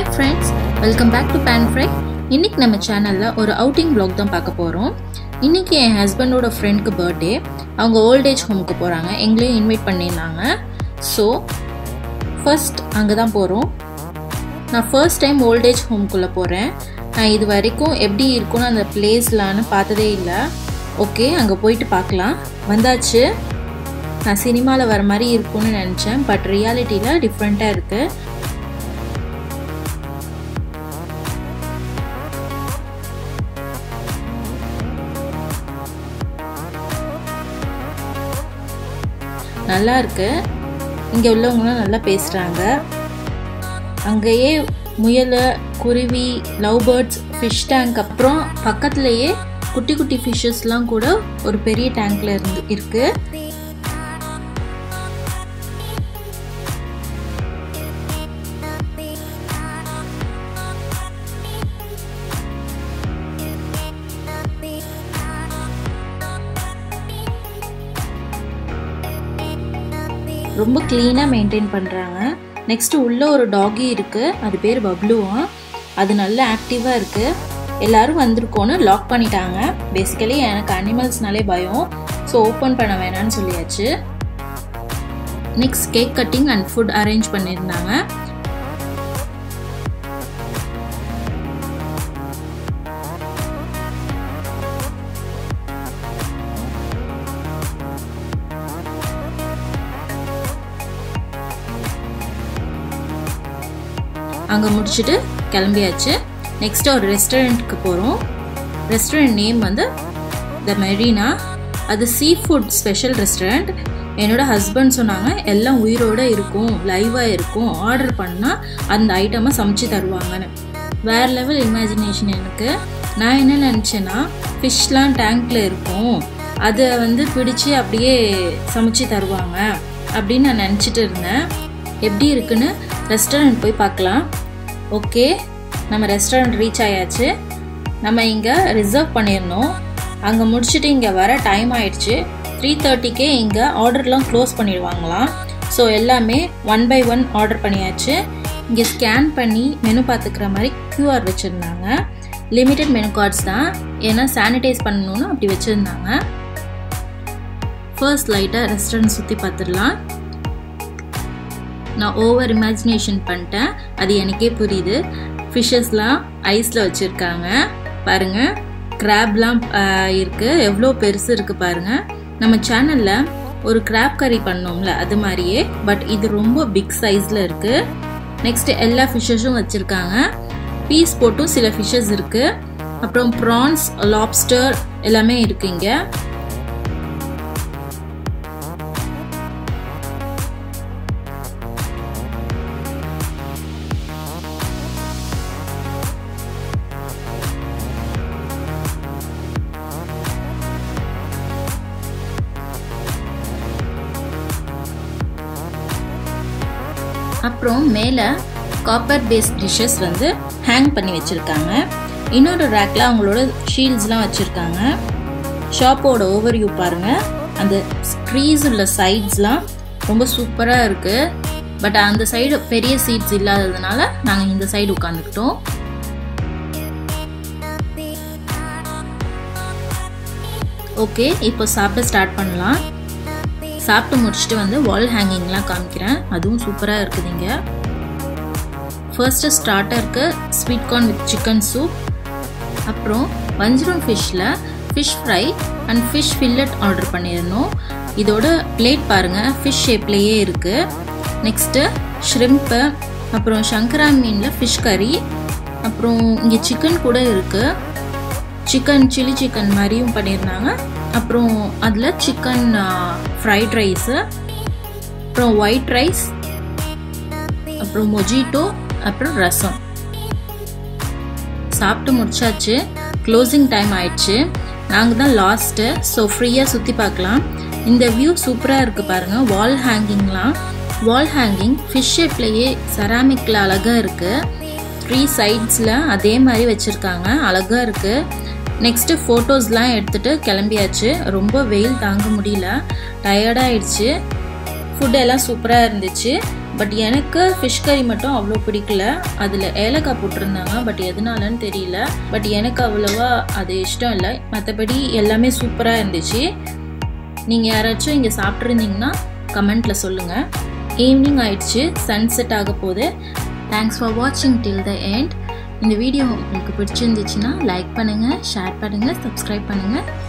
hi friends welcome back to pan fry இன்னைக்கு நம்ம சேனலில் ஒரு அவுட்டிங் vlog தான் பார்க்க போகிறோம் இன்னைக்கு என் ஹஸ்பண்டோட ஃப்ரெண்ட்க்கு பர்த்டே அவங்க ஓல்ட் ஏஜ் ஹோமுக்கு போகிறாங்க எங்களையும் இன்வைட் பண்ணியிருந்தாங்க ஸோ ஃபர்ஸ்ட் அங்கே தான் போகிறோம் நான் ஃபர்ஸ்ட் டைம் ஓல்ட் ஏஜ் ஹோம்குள்ளே போகிறேன் நான் இது வரைக்கும் எப்படி இருக்கும்னு அந்த பிளேஸ்லான்னு பார்த்ததே இல்லை ஓகே அங்கே போயிட்டு பார்க்கலாம் வந்தாச்சு நான் சினிமாவில் வர மாதிரி இருக்கும்னு நினச்சேன் பட் ரியாலிட்டியில் டிஃப்ரெண்ட்டாக இருக்குது நல்லா இருக்கு இங்கே உள்ளவங்களாம் நல்லா பேசுகிறாங்க அங்கேயே முயல் குருவி லவ் பேர்ட்ஸ் ஃபிஷ் டேங்க் அப்புறம் பக்கத்துலேயே குட்டி குட்டி ஃபிஷ்ஷஸ்லாம் கூட ஒரு பெரிய டேங்க்ல இருந்து இருக்கு ரொம்ப க்ளீனாக மெயின்டைன் பண்ணுறாங்க நெக்ஸ்ட்டு உள்ளே ஒரு டாகி இருக்குது அது பேர் பப்ளுவா அது நல்ல ஆக்டிவாக இருக்குது எல்லாரும் வந்திருக்கோன்னு லாக் பண்ணிட்டாங்க பேசிக்கலி எனக்கு அனிமல்ஸ்னாலே பயம் ஸோ ஓப்பன் பண்ண வேணாம்னு சொல்லியாச்சு next cake cutting and food arrange பண்ணியிருந்தாங்க அங்கே முடிச்சுட்டு கிளம்பியாச்சு நெக்ஸ்ட் ஒரு ரெஸ்டாரண்ட்டுக்கு போகிறோம் ரெஸ்டாரண்ட் நேம் வந்து த மெரினா அது சீ ஃபுட் ஸ்பெஷல் ரெஸ்டாரண்ட் என்னோட ஹஸ்பண்ட் சொன்னாங்க எல்லாம் உயிரோட இருக்கும் லைவாக இருக்கும் ஆர்டர் பண்ணால் அந்த ஐட்டமை சமைச்சு தருவாங்கன்னு வேறு லெவல் இமேஜினேஷன் எனக்கு நான் என்ன நினச்சேன்னா ஃபிஷ்லாம் டேங்க்ல இருக்கும் அதை வந்து பிடிச்சி அப்படியே சமைச்சு தருவாங்க அப்படின்னு நான் நினச்சிட்டு இருந்தேன் எப்படி இருக்குன்னு ரெஸ்டாரண்ட் போய் பார்க்கலாம் ஓகே நம்ம ரெஸ்டாரண்ட் ரீச் ஆயாச்சு நம்ம இங்கே ரிசர்வ் பண்ணியிருந்தோம் அங்கே முடிச்சுட்டு இங்கே வர டைம் ஆயிடுச்சு த்ரீ தேர்ட்டிக்கே இங்கே ஆர்டர்லாம் க்ளோஸ் பண்ணிடுவாங்களாம் ஸோ எல்லாமே ஒன் பை ஒன் ஆர்டர் பண்ணியாச்சு இங்கே ஸ்கேன் பண்ணி மெனு பார்த்துக்கிற மாதிரி க்யூஆர் வச்சுருந்தாங்க லிமிட்டட் மெனு கார்ட்ஸ் தான் ஏன்னா சானிடைஸ் பண்ணணும்னு அப்படி வச்சுருந்தாங்க ஃபர்ஸ்ட் லைட்டாக ரெஸ்டாரண்ட் சுற்றி பார்த்துடலாம் நான் ஓவர் இமேஜினேஷன் பண்ணிட்டேன் அது எனக்கே புரியுது ஃபிஷ்ஷஸ்லாம் ஐஸில் வச்சுருக்காங்க பாருங்கள் கிராப்லாம் இருக்குது எவ்வளோ பெருசு இருக்குது பாருங்கள் நம்ம சேனலில் ஒரு கிராப் கறி பண்ணோம்ல அது மாதிரியே பட் இது ரொம்ப பிக் சைஸில் இருக்குது நெக்ஸ்ட் எல்லா ஃபிஷ்ஷஸும் வச்சுருக்காங்க பீஸ் போட்டும் சில ஃபிஷ்ஷஸ் இருக்குது அப்புறம் ப்ரான்ஸ் லாப்ஸ்டர் எல்லாமே இருக்குது இங்கே அப்புறம் மேலே காப்பர் பேஸ் டிஷ்ஷஸ் வந்து ஹேங் பண்ணி வச்சுருக்காங்க இன்னொரு ரேக்கில் அவங்களோட ஷீல்ட்ஸ்லாம் வச்சுருக்காங்க ஷாப்போட ஓவர்வியூ பாருங்கள் அந்த ஸ்க்ரீஸ் உள்ள சைட்ஸ்லாம் ரொம்ப சூப்பராக இருக்குது பட் அந்த சைடு பெரிய சீட்ஸ் இல்லாததுனால நாங்கள் இந்த சைடு உட்காந்துக்கிட்டோம் ஓகே இப்போ சாப்பிட ஸ்டார்ட் பண்ணலாம் சாப்பிட்டு முடிச்சுட்டு வந்து வால் ஹேங்கிங்லாம் காமிக்கிறேன் அதுவும் சூப்பராக இருக்குது இங்கே ஃபர்ஸ்ட்டு ஸ்டார்டருக்கு sweet corn with chicken soup அப்புறம் வஞ்சிரம் ஃபிஷ்ஷில் fish fry and fish fillet order பண்ணியிருந்தோம் இதோட பிளேட் பாருங்கள் ஃபிஷ் ஷேப்லேயே இருக்குது நெக்ஸ்ட்டு ஷ்ரிம்ப்பு அப்புறம் சங்கரா மீனில் ஃபிஷ் கறி அப்புறம் இங்கே சிக்கன் கூட இருக்குது சிக்கன் சில்லி சிக்கன் மாதிரியும் பண்ணியிருந்தாங்க அப்புறம் அதில் சிக்கன் ஃப்ரைட் ரைஸு அப்புறம் ஒயிட் ரைஸ் அப்புறம் மொஜிட்டோ அப்புறம் ரசம் சாப்பிட்டு முடிச்சாச்சு க்ளோசிங் டைம் ஆயிடுச்சு நாங்கள் தான் லாஸ்ட்டு ஸோ ஃப்ரீயாக சுற்றி பார்க்கலாம் இந்த வியூ சூப்பராக இருக்குது பாருங்கள் வால் ஹேங்கிங்லாம் வால் ஹேங்கிங் ஃபிஷ் ஷேப்லேயே செராமிக்கில் அழகாக இருக்குது த்ரீ சைட்ஸில் அதே மாதிரி வச்சுருக்காங்க அழகாக இருக்குது நெக்ஸ்ட்டு ஃபோட்டோஸ்லாம் எடுத்துகிட்டு கிளம்பியாச்சு ரொம்ப வெயில் தாங்க முடியல டயர்டாகிடுச்சு ஃபுட் எல்லாம் சூப்பராக இருந்துச்சு பட் எனக்கு ஃபிஷ் கறி மட்டும் அவ்வளோ பிடிக்கல அதில் ஏலக்காய் போட்டிருந்தாங்க பட் எதனாலன்னு தெரியல பட் எனக்கு அவ்வளோவா அது இஷ்டம் இல்லை மற்றபடி எல்லாமே சூப்பராக இருந்துச்சு நீங்கள் யாராச்சும் இங்கே சாப்பிட்ருந்தீங்கன்னா கமெண்ட்டில் சொல்லுங்கள் ஈவினிங் ஆயிடுச்சு சன்செட் ஆக போகுது தேங்க்ஸ் ஃபார் வாட்சிங் டில் த எண்ட் இந்த வீடியோ உங்களுக்கு பிடிச்சிருந்துச்சுன்னா லைக் பண்ணுங்கள் ஷேர் பண்ணுங்கள் சப்ஸ்கிரைப் பண்ணுங்கள்